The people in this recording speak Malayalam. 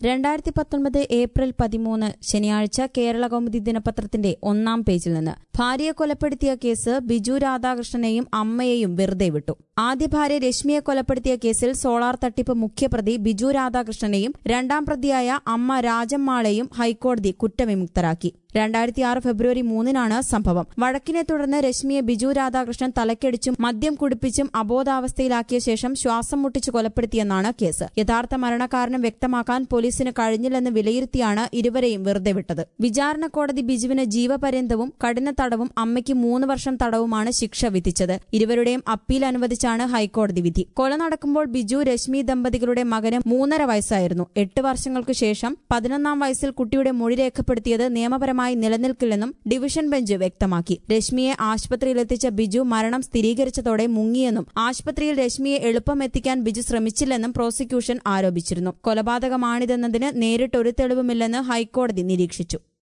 രണ്ടായിരത്തി പത്തൊൻപത് ഏപ്രിൽ പതിമൂന്ന് ശനിയാഴ്ച കേരള കൗമുദി ദിനപത്രത്തിന്റെ ഒന്നാം പേജിൽ നിന്ന് ഭാര്യയെ കൊലപ്പെടുത്തിയ കേസ് ബിജു രാധാകൃഷ്ണനെയും അമ്മയെയും വെറുതെ വിട്ടു ആദ്യ ഭാര്യ രശ്മിയെ കൊലപ്പെടുത്തിയ കേസിൽ സോളാർ തട്ടിപ്പ് മുഖ്യപ്രതി ബിജു രാധാകൃഷ്ണനെയും രണ്ടാം പ്രതിയായ അമ്മ രാജമ്മാളെയും ഹൈക്കോടതി കുറ്റവിമുക്തരാക്കി രണ്ടായിരത്തി ആറ് ഫെബ്രുവരി മൂന്നിനാണ് സംഭവം വഴക്കിനെ തുടർന്ന് രശ്മിയെ ബിജു രാധാകൃഷ്ണൻ തലക്കടിച്ചും മദ്യം കുടിപ്പിച്ചും അബോധാവസ്ഥയിലാക്കിയ ശേഷം ശ്വാസം മുട്ടിച്ച് കൊലപ്പെടുത്തിയെന്നാണ് കേസ് യഥാർത്ഥ മരണകാരണം വ്യക്തമാക്കാൻ പോലീസിന് കഴിഞ്ഞില്ലെന്ന് വിലയിരുത്തിയാണ് ഇരുവരെയും വെറുതെ വിട്ടത് വിചാരണ കോടതി ബിജുവിന് ജീവപര്യന്തവും കഠിന തടവും അമ്മയ്ക്ക് മൂന്ന് വർഷം തടവുമാണ് ശിക്ഷ വിധിച്ചത് ഇരുവരുടെയും അപ്പീൽ അനുവദിച്ചാണ് ഹൈക്കോടതി വിധി കൊല നടക്കുമ്പോൾ ബിജു രശ്മി ദമ്പതികളുടെ മകന് മൂന്നര വയസ്സായിരുന്നു എട്ട് വർഷങ്ങൾക്ക് ശേഷം പതിനൊന്നാം വയസ്സിൽ കുട്ടിയുടെ മൊഴി രേഖപ്പെടുത്തിയത് നിയമപരമായി നിലനിൽക്കില്ലെന്നും ഡിവിഷൻ ബെഞ്ച് വ്യക്തമാക്കി രശ്മിയെ ആശുപത്രിയിലെത്തിച്ച ബിജു മരണം സ്ഥിരീകരിച്ചതോടെ മുങ്ങിയെന്നും ആശുപത്രിയിൽ രശ്മിയെ എളുപ്പം എത്തിക്കാൻ ബിജു ശ്രമിച്ചില്ലെന്നും പ്രോസിക്യൂഷൻ ആരോപിച്ചിരുന്നു കൊലപാതകമാണിതെന്നതിന് നേരിട്ടൊരു തെളിവുമില്ലെന്ന് ഹൈക്കോടതി നിരീക്ഷിച്ചു